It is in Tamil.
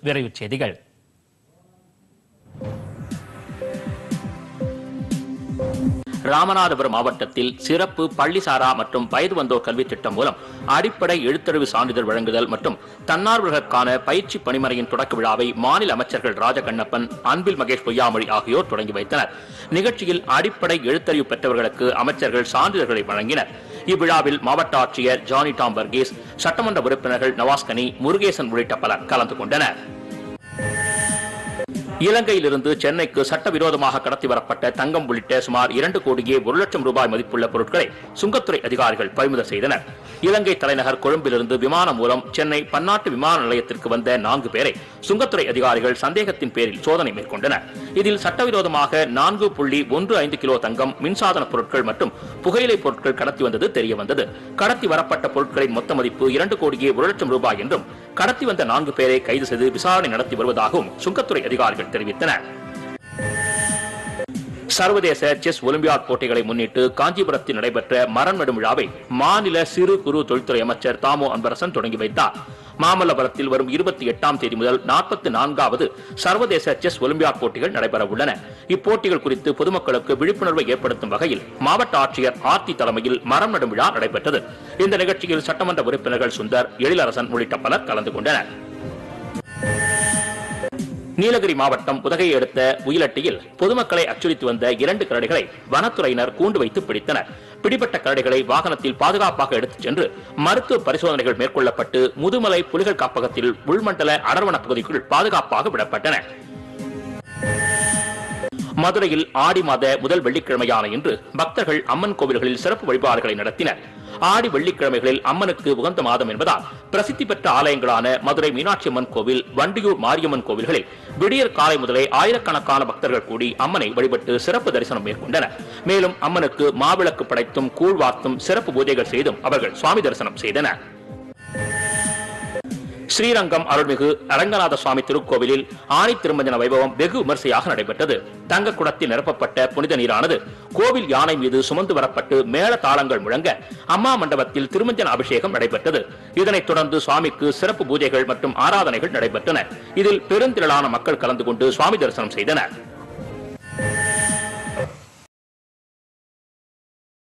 விரைவுச் செய்திகள் ராமநாதபுரம் மாவட்டத்தில் சிறப்பு பள்ளிசாரா மற்றும் வயது வந்தோர் கல்வி திட்டம் மூலம் அடிப்படை எழுத்தறிவு சான்றிதழ் வழங்குதல் மற்றும் தன்னார்வலர்களுக்கான பயிற்சி பணிமனையின் தொடக்க விழாவை மாநில அமைச்சர்கள் ராஜகண்ணப்பன் அன்பில் மகேஷ் பொய்யாமொழி ஆகியோர் தொடங்கி வைத்தனர் நிகழ்ச்சியில் அடிப்படை எழுத்தறிவு பெற்றவர்களுக்கு அமைச்சர்கள் சான்றிதழ்களை வழங்கினர் இவ்விழாவில் மாவட்ட ஆட்சியர் ஜானி டாம் வர்கீஸ் சட்டமன்ற உறுப்பினர்கள் நவாஸ்கனி முருகேசன் உள்ளிட்ட பலர் கலந்து கொண்டனர் இலங்கையிலிருந்து சென்னைக்கு சட்டவிரோதமாக கடத்தி வரப்பட்ட தங்கம் உள்ளிட்ட சுமார் இரண்டு கோடியே ஒரு லட்சம் ரூபாய் மதிப்புள்ள பொருட்களை சுங்கத்துறை அதிகாரிகள் பறிமுதல் செய்தனர் இலங்கை தலைநகர் கொழும்பிலிருந்து விமானம் மூலம் சென்னை பன்னாட்டு விமான நிலையத்திற்கு வந்த நான்கு பேரை சுங்கத்துறை அதிகாரிகள் சந்தேகத்தின் பேரில் சோதனை மேற்கொண்டனர் இதில் சட்டவிரோதமாக நான்கு புள்ளி ஒன்று ஐந்து கிலோ தங்கம் மின்சாதன பொருட்கள் மற்றும் புகையிலை பொருட்கள் கடத்தி வந்தது தெரிய வந்தது கடத்தி வரப்பட்ட பொருட்களின் மொத்த மதிப்பு இரண்டு கோடியே ஒரு லட்சம் ரூபாய் என்றும் கடத்தி வந்த நான்கு பேரை கைது செய்து விசாரணை நடத்தி வருவதாகவும் சுங்கத்துறை அதிகாரிகள் தெரிவித்தனர் சர்வதேச செஸ் ஒலிம்பியாட் போட்டிகளை முன்னிட்டு காஞ்சிபுரத்தில் நடைபெற்ற மரம் நடும் விழாவை மாநில சிறு குறு தொழில்துறை அமைச்சர் தாமோ அன்பரசன் தொடங்கி வைத்தார் மாமல்லபுரத்தில் வரும் இருபத்தி எட்டாம் தேதி முதல் நாற்பத்தி நான்காவது சர்வதேச செஸ் ஒலிம்பியாட் போட்டிகள் நடைபெற உள்ளன இப்போட்டிகள் குறித்து பொதுமக்களுக்கு விழிப்புணர்வை ஏற்படுத்தும் வகையில் மாவட்ட ஆட்சியர் ஆர்த்தி தலைமையில் மரம் நடும் விழா நடைபெற்றது இந்த நிகழ்ச்சியில் சட்டமன்ற உறுப்பினர்கள் சுந்தர் எழிலரசன் உள்ளிட்ட பலர் கலந்து கொண்டனர் நீலகிரி மாவட்டம் உதகையை அடுத்த உயிலட்டியில் பொதுமக்களை அச்சுறுத்தி வந்த இரண்டு கரடிகளை வனத்துறையினர் கூண்டு வைத்து பிடித்தனர் பிடிபட்ட கரடிகளை வாகனத்தில் பாதுகாப்பாக எடுத்துச் சென்று மருத்துவ பரிசோதனைகள் மேற்கொள்ளப்பட்டு முதுமலை புலிகள் காப்பகத்தில் உள்மண்டல அடர்வன பகுதிக்குள் பாதுகாப்பாக விடப்பட்டன மதுரையில் ஆடி மாத முதல் வெள்ளிக்கிழமையான இன்று பக்தர்கள் அம்மன் கோவில்களில் சிறப்பு வழிபாடுகளை நடத்தினர் ஆடி வெள்ளிக்கிழமைகளில் அம்மனுக்கு உகந்த மாதம் என்பதால் பிரசித்தி பெற்ற ஆலயங்களான மதுரை மீனாட்சி அம்மன் கோவில் வண்டியூர் மாரியம்மன் கோவில்களில் விடியற் காலை முதலே ஆயிரக்கணக்கான பக்தர்கள் கூடி அம்மனை வழிபட்டு சிறப்பு தரிசனம் மேற்கொண்டனர் மேலும் அம்மனுக்கு மாவிளக்கு படைத்தும் கூழ் வார்த்தும் சிறப்பு பூஜைகள் செய்தும் அவர்கள் சுவாமி தரிசனம் செய்தனர் ஸ்ரீரங்கம் அருள்மிகு அரங்கநாத சுவாமி திருக்கோவிலில் ஆணி திருமஞ்சன வைபவம் வெகு விமர்சையாக நடைபெற்றது தங்க குடத்தில் நிரப்பப்பட்ட புனித நீரானது கோவில் யானை மீது சுமந்து வரப்பட்டு மேள தாளங்கள் முழங்க அம்மா மண்டபத்தில் திருமஞ்சன அபிஷேகம் நடைபெற்றது இதனைத் தொடர்ந்து சுவாமிக்கு சிறப்பு பூஜைகள் மற்றும் ஆராதனைகள் நடைபெற்றன இதில் பெருந்திரளான மக்கள் கலந்து கொண்டு சுவாமி தரிசனம் செய்தனர்